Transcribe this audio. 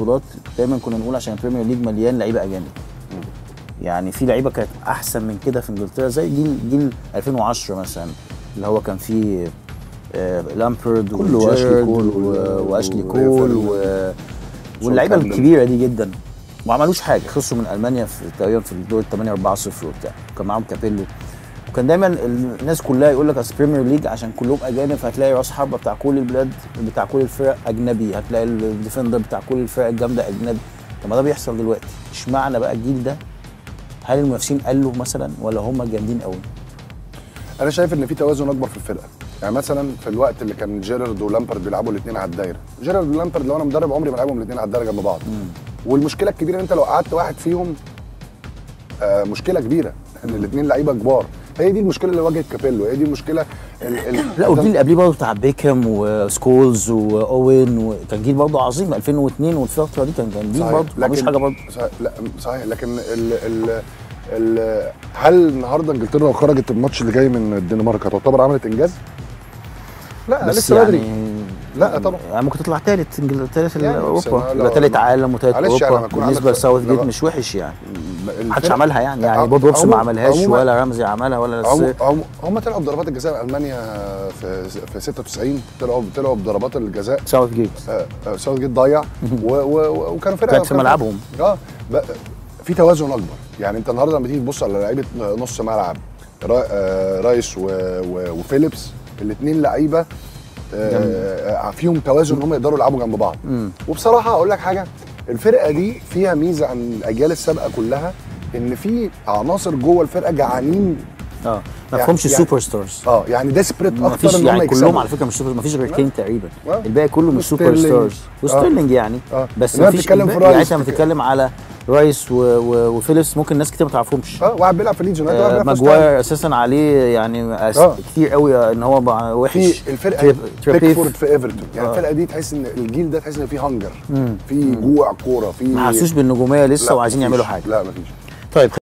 بطولات دايما كنا نقول عشان البريمير ليج مليان لعيبه اجانب يعني في لعيبه كانت احسن من كده في انجلترا زي جيل جيل 2010 مثلا اللي هو كان فيه آه، لامبرد كله وأشلي وجيرارد كول و- و- واشلي و- كول و... واللعيبه كامبل. الكبيره دي جدا وما عملوش حاجه خسروا من المانيا في تقريبا في الدور الثمانيه 4 0 وبتاع كان معاهم كابيلو وكان دايما الناس كلها يقول لك اصل بريمير ليج عشان كلهم اجانب فهتلاقي راس حربه بتاع كل البلاد بتاع كل الفرق اجنبي هتلاقي الديفندر بتاع كل الفرق الجامده اجنبي طب ما ده بيحصل دلوقتي اشمعنى بقى الجيل ده هل المنافسين قالوا مثلا ولا هم جامدين قوي انا شايف ان في توازن اكبر في الفرقه يعني مثلا في الوقت اللي كان جيرارد ولامبرد بيلعبوا الاثنين على الدايره جيرارد ولامبرد لو انا مدرب عمري ما العبهم الاثنين على الدايره جنب بعض والمشكله الكبيره ان انت لو قعدت واحد فيهم آه مشكله كبيره ان الاثنين لعيبه كبار هي دي المشكله اللي واجهت كابيلو هي دي المشكله ال ال لا والجيل اللي قبليه برضه بتاع بيكهام وسكولز واوين وكان جيل برضه عظيم 2002 والفتره دي كان كان جيل صحيح، برضه ما عملوش لكن- حاجه برضه صحيح لا صحيح لكن ال ال ال هل النهارده انجلترا لو خرجت الماتش اللي جاي من الدنمارك هتعتبر عملت انجاز؟ لا بس لسه يعني بدري لا طبعا يعني ممكن تطلع ثالث ثالث يعني بس اوروبا أنا يبقى لو- ثالث عالم وثالث معلش يعني لما اوروبا يكون بالنسبه عندك- لساوث جيت لما- مش وحش يعني محدش الفرق- عملها يعني يعني عم- بوب روبسون ما عموما- عملهاش عموما- ولا رمزي عملها ولا هم نصير هم هم طلعوا بضربات الجزاء المانيا في في 96 طلعوا طلعوا بضربات الجزاء ساوث جيت آه، آه، ساوث جيت ضيع و- و- وكانوا فرقه كانت في ملعبهم. اه ب- في توازن اكبر يعني انت النهارده لما تيجي تبص على لعيبه نص ملعب را- آه، رايس و- و- وفيليبس الاثنين لعيبه آه، فيهم توازن ان هم يقدروا يلعبوا جنب بعض وبصراحه اقول لك حاجه الفرقه دي فيها ميزه عن الاجيال السابقه كلها ان في عناصر جوه الفرقه جعانين اه ما يعني- فيهمش يعني- سوبر ستارز اه يعني ديسبريت ما اكتر فيش ان هم يعني كلهم يكسبوا على فكره مش سوبر ما فيش غير كين تقريبا آه. الباقي كله مش سوبر وستيرلينج. ستارز وستيرلينج يعني آه. بس إنما ما فيش بتتكلم في الباقي- يعني رايس انت لما تتكلم على رايس و... و... وفيليبس ممكن ناس كتير ما تعرفهمش اه واحد بيلعب في ليدز يونايتد واحد آه بيلعب في أستون. ماجواير اساسا عليه يعني أس... آه. كتير قوي ان هو بقى وحش في الفرقه تريب- تريبيف. بيكفورد في ايفرتون يعني آه. الفرقه دي تحس ان الجيل ده تحس ان فيه هانجر في جوع كوره في ما حسوش بالنجوميه لسه لا، وعايزين مفيش. يعملوا حاجه لا مفيش طيب